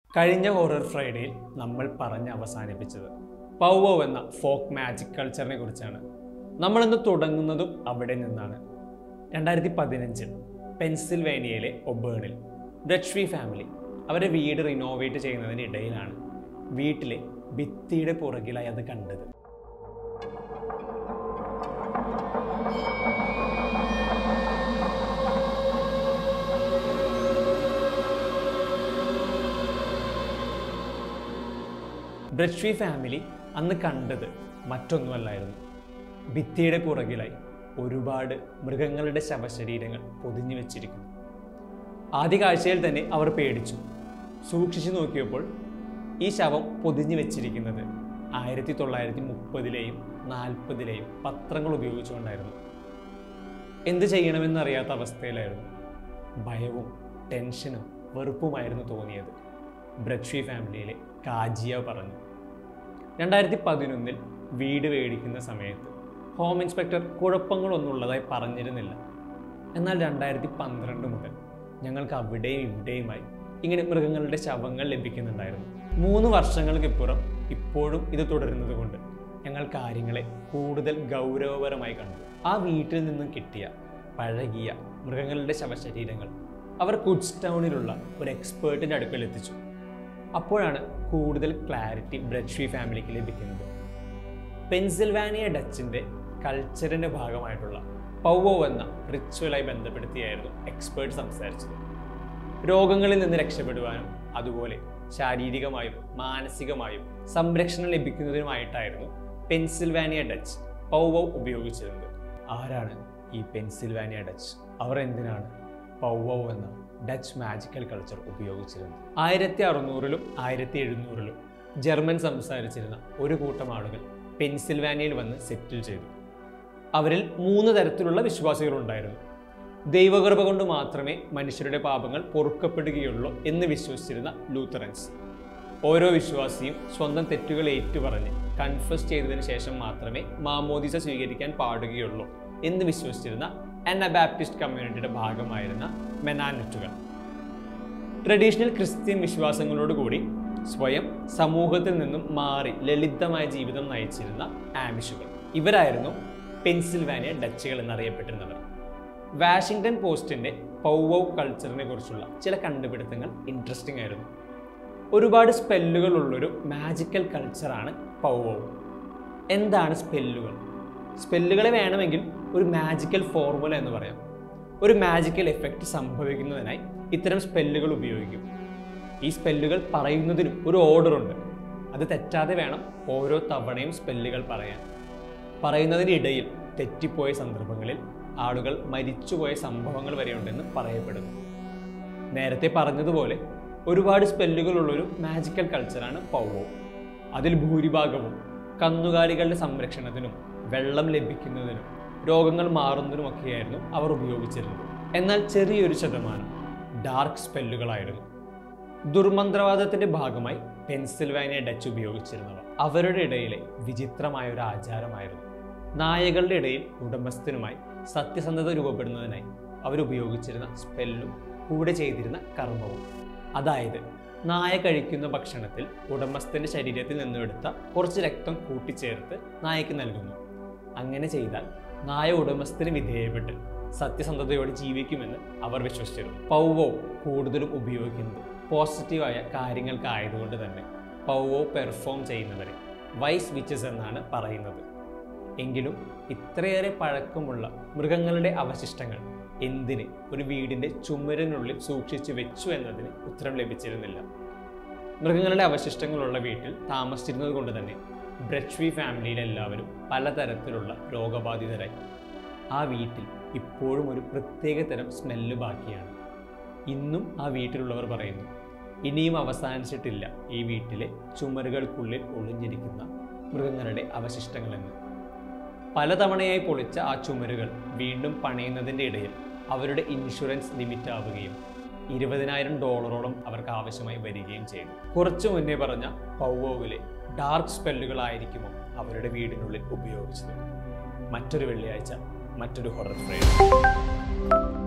കഴിഞ്ഞ ഹൊറർ ഫ്രൈഡേയിൽ നമ്മൾ പറഞ്ഞ് അവസാനിപ്പിച്ചത് പൗവോ എന്ന ഫോക്ക് മാജിക് കൾച്ചറിനെ കുറിച്ചാണ് നമ്മളിന്ന് തുടങ്ങുന്നതും അവിടെ നിന്നാണ് രണ്ടായിരത്തി പതിനഞ്ചിൽ പെൻസിൽവേനിയയിലെ ഒബേണിൽ ഡച്ച്വി ഫാമിലി അവരുടെ വീട് റിനോവേറ്റ് ചെയ്യുന്നതിന് ഇടയിലാണ് വീട്ടിലെ ഭിത്തിയുടെ പുറകിലായി അത് കണ്ടത് ബ്രഷ്വി ഫാമിലി അന്ന് കണ്ടത് മറ്റൊന്നുമല്ലായിരുന്നു ഭിത്തിയുടെ പുറകിലായി ഒരുപാട് മൃഗങ്ങളുടെ ശവശരീരങ്ങൾ പൊതിഞ്ഞു വെച്ചിരിക്കുന്നു ആദ്യ കാഴ്ചയിൽ തന്നെ അവർ പേടിച്ചു സൂക്ഷിച്ചു നോക്കിയപ്പോൾ ഈ ശവം പൊതിഞ്ഞു വെച്ചിരിക്കുന്നത് ആയിരത്തി തൊള്ളായിരത്തി മുപ്പതിലെയും നാൽപ്പതിലെയും പത്രങ്ങൾ ഉപയോഗിച്ചുകൊണ്ടായിരുന്നു എന്ത് ചെയ്യണമെന്നറിയാത്ത അവസ്ഥയിലായിരുന്നു ഭയവും ടെൻഷനും വെറുപ്പുമായിരുന്നു തോന്നിയത് ബ്രഡ്ഷി ഫാമിലിയിലെ കാജിയ പറഞ്ഞു രണ്ടായിരത്തി പതിനൊന്നിൽ വീട് മേടിക്കുന്ന സമയത്ത് ഹോം ഇൻസ്പെക്ടർ കുഴപ്പങ്ങളൊന്നും ഉള്ളതായി പറഞ്ഞിരുന്നില്ല എന്നാൽ രണ്ടായിരത്തി പന്ത്രണ്ട് മുതൽ ഞങ്ങൾക്ക് അവിടെയും ഇവിടെയുമായി ഇങ്ങനെ മൃഗങ്ങളുടെ ശവങ്ങൾ ലഭിക്കുന്നുണ്ടായിരുന്നു മൂന്ന് വർഷങ്ങൾക്കിപ്പുറം ഇപ്പോഴും ഇത് തുടരുന്നത് കൊണ്ട് ഞങ്ങൾ കാര്യങ്ങളെ കൂടുതൽ ഗൗരവപരമായി കണ്ടു ആ വീട്ടിൽ നിന്നും കിട്ടിയ പഴകിയ മൃഗങ്ങളുടെ ശവശരീരങ്ങൾ അവർ കുഡ്സ് ടൗണിലുള്ള ഒരു എക്സ്പേർട്ടിൻ്റെ അടുക്കൽ എത്തിച്ചു അപ്പോഴാണ് കൂടുതൽ ക്ലാരിറ്റി ബ്രഡ്ഷി ഫാമിലിക്ക് ലഭിക്കുന്നത് പെൻസിൽവാനിയ ഡച്ചിൻ്റെ കൾച്ചറിൻ്റെ ഭാഗമായിട്ടുള്ള പൗവോ എന്ന റിച്വലായി ബന്ധപ്പെടുത്തിയായിരുന്നു എക്സ്പേർട്ട് സംസാരിച്ചത് രോഗങ്ങളിൽ നിന്ന് രക്ഷപ്പെടുവാനും അതുപോലെ ശാരീരികമായും മാനസികമായും സംരക്ഷണം ലഭിക്കുന്നതിനുമായിട്ടായിരുന്നു പെൻസിൽവാനിയ ഡച്ച് പൗവോ ഉപയോഗിച്ചിരുന്നത് ആരാണ് ഈ പെൻസിൽവാനിയ ഡച്ച് അവർ എന്തിനാണ് പൗവോ എന്ന ഡച്ച് മാജിക്കൽ കൾച്ചർ ഉപയോഗിച്ചിരുന്നത് ആയിരത്തി അറുന്നൂറിലും ആയിരത്തി എഴുന്നൂറിലും ജർമ്മൻ സംസാരിച്ചിരുന്ന ഒരു കൂട്ടം ആളുകൾ പെൻസിൽവാനിയയിൽ വന്ന് സെറ്റിൽ ചെയ്തു അവരിൽ മൂന്ന് തരത്തിലുള്ള വിശ്വാസികളുണ്ടായിരുന്നു ദൈവകൃപ കൊണ്ട് മാത്രമേ മനുഷ്യരുടെ പാപങ്ങൾ പൊറുക്കപ്പെടുകയുള്ളൂ എന്ന് വിശ്വസിച്ചിരുന്ന ലൂത്തറൻസ് ഓരോ വിശ്വാസിയും സ്വന്തം തെറ്റുകൾ ഏറ്റുപറഞ്ഞ് കൺഫസ് ചെയ്തതിനു ശേഷം മാത്രമേ മാമോദിസ സ്വീകരിക്കാൻ പാടുകയുള്ളൂ എന്ന് വിശ്വസിച്ചിരുന്ന അനബാപ്റ്റിസ്റ്റ് കമ്മ്യൂണിറ്റിയുടെ ഭാഗമായിരുന്ന മെനാനറ്റുകൾ ട്രഡീഷണൽ ക്രിസ്ത്യൻ വിശ്വാസങ്ങളോടുകൂടി സ്വയം സമൂഹത്തിൽ നിന്നും മാറി ലളിതമായ ജീവിതം നയിച്ചിരുന്ന ആമിഷുകൾ ഇവരായിരുന്നു പെൻസിൽവാനിയ ഡച്ചുകൾ എന്നറിയപ്പെട്ടിരുന്നവർ വാഷിങ്ടൺ പോസ്റ്റിന്റെ പൗവൗ കൾച്ചറിനെ കുറിച്ചുള്ള ചില കണ്ടുപിടുത്തങ്ങൾ ഇൻട്രസ്റ്റിംഗ് ആയിരുന്നു ഒരുപാട് സ്പെല്ലുകൾ ഉള്ളൊരു മാജിക്കൽ കൾച്ചറാണ് പൗവൗ എന്താണ് സ്പെല്ലുകൾ സ്പെല്ലുകളെ വേണമെങ്കിൽ ഒരു മാജിക്കൽ ഫോർമുല എന്ന് പറയാം ഒരു മാജിക്കൽ എഫക്റ്റ് സംഭവിക്കുന്നതിനായി ഇത്തരം സ്പെല്ലുകൾ ഉപയോഗിക്കും ഈ സ്പെല്ലുകൾ പറയുന്നതിനും ഒരു ഓർഡർ ഉണ്ട് അത് തെറ്റാതെ വേണം ഓരോ തവണയും സ്പെല്ലുകൾ പറയാൻ പറയുന്നതിനിടയിൽ തെറ്റിപ്പോയ സന്ദർഭങ്ങളിൽ ആളുകൾ മരിച്ചുപോയ സംഭവങ്ങൾ വരെയുണ്ടെന്ന് പറയപ്പെടുന്നു നേരത്തെ പറഞ്ഞതുപോലെ ഒരുപാട് സ്പെല്ലുകളുള്ളൊരു മാജിക്കൽ കൾച്ചറാണ് പൗവോ അതിൽ ഭൂരിഭാഗവും കന്നുകാലികളുടെ സംരക്ഷണത്തിനും വെള്ളം ലഭിക്കുന്നതിനും രോഗങ്ങൾ മാറുന്നതിനുമൊക്കെയായിരുന്നു അവർ ഉപയോഗിച്ചിരുന്നത് എന്നാൽ ചെറിയൊരു ശതമാനം ഡാർക്ക് സ്പെല്ലുകളായിരുന്നു ദുർമന്ത്രവാദത്തിന്റെ ഭാഗമായി പെൻസിൽവാനിയ ഡച്ച് ഉപയോഗിച്ചിരുന്നവർ അവരുടെ ഇടയിലെ വിചിത്രമായ ഒരു ആചാരമായിരുന്നു നായകളുടെ ഇടയിൽ ഉടമസ്ഥനുമായി സത്യസന്ധത രൂപപ്പെടുന്നതിനായി അവരുപയോഗിച്ചിരുന്ന സ്പെല്ലും കൂടെ ചെയ്തിരുന്ന കർമ്മവും അതായത് നായ കഴിക്കുന്ന ഭക്ഷണത്തിൽ ഉടമസ്ഥന്റെ ശരീരത്തിൽ നിന്നെടുത്ത കുറച്ച് രക്തം കൂട്ടിച്ചേർത്ത് നായക്ക് നൽകുന്നു അങ്ങനെ ചെയ്താൽ നായ ഉടമസ്ഥന് വിധേയപ്പെട്ട് സത്യസന്ധതയോടെ ജീവിക്കുമെന്ന് അവർ വിശ്വസിച്ചിരുന്നു പൗവോ കൂടുതലും ഉപയോഗിക്കുന്നത് പോസിറ്റീവായ കാര്യങ്ങൾക്കായതുകൊണ്ട് തന്നെ പൗവോ പെർഫോം ചെയ്യുന്നവരെ വൈസ് വിച്ചസ് എന്നാണ് പറയുന്നത് എങ്കിലും ഇത്രയേറെ പഴക്കമുള്ള മൃഗങ്ങളുടെ അവശിഷ്ടങ്ങൾ എന്തിന് ഒരു വീടിൻ്റെ ചുമരിനുള്ളിൽ സൂക്ഷിച്ചു വെച്ചു എന്നതിന് ഉത്തരം ലഭിച്ചിരുന്നില്ല മൃഗങ്ങളുടെ അവശിഷ്ടങ്ങളുള്ള വീട്ടിൽ താമസിച്ചിരുന്നത് കൊണ്ട് തന്നെ ബ്രഡ്ഷ്വി ഫാമിലിയിലെ എല്ലാവരും പലതരത്തിലുള്ള രോഗബാധിതരായി ആ വീട്ടിൽ ഇപ്പോഴും ഒരു പ്രത്യേക തരം സ്മെല്ല് ബാക്കിയാണ് ഇന്നും ആ വീട്ടിലുള്ളവർ പറയുന്നു ഇനിയും അവസാനിച്ചിട്ടില്ല ഈ വീട്ടിലെ ചുമരുകൾക്കുള്ളിൽ ഒളിഞ്ഞിരിക്കുന്ന മൃഗങ്ങളുടെ അവശിഷ്ടങ്ങളെന്ന് പലതവണയായി പൊളിച്ച ആ ചുമരുകൾ വീണ്ടും പണിയുന്നതിൻ്റെ ഇടയിൽ അവരുടെ ഇൻഷുറൻസ് ലിമിറ്റ് ആവുകയും ഇരുപതിനായിരം ഡോളറോളം അവർക്ക് ആവശ്യമായി വരികയും ചെയ്തു കുറച്ചു മുന്നേ പറഞ്ഞ പൗവോവിലെ ഡാർക്ക് സ്പെല്ലുകളായിരിക്കുമോ അവരുടെ വീടിനുള്ളിൽ ഉപയോഗിച്ചത് മറ്റൊരു വെള്ളിയാഴ്ച മറ്റൊരു ഹൊറർ ഫ്രൈഡ്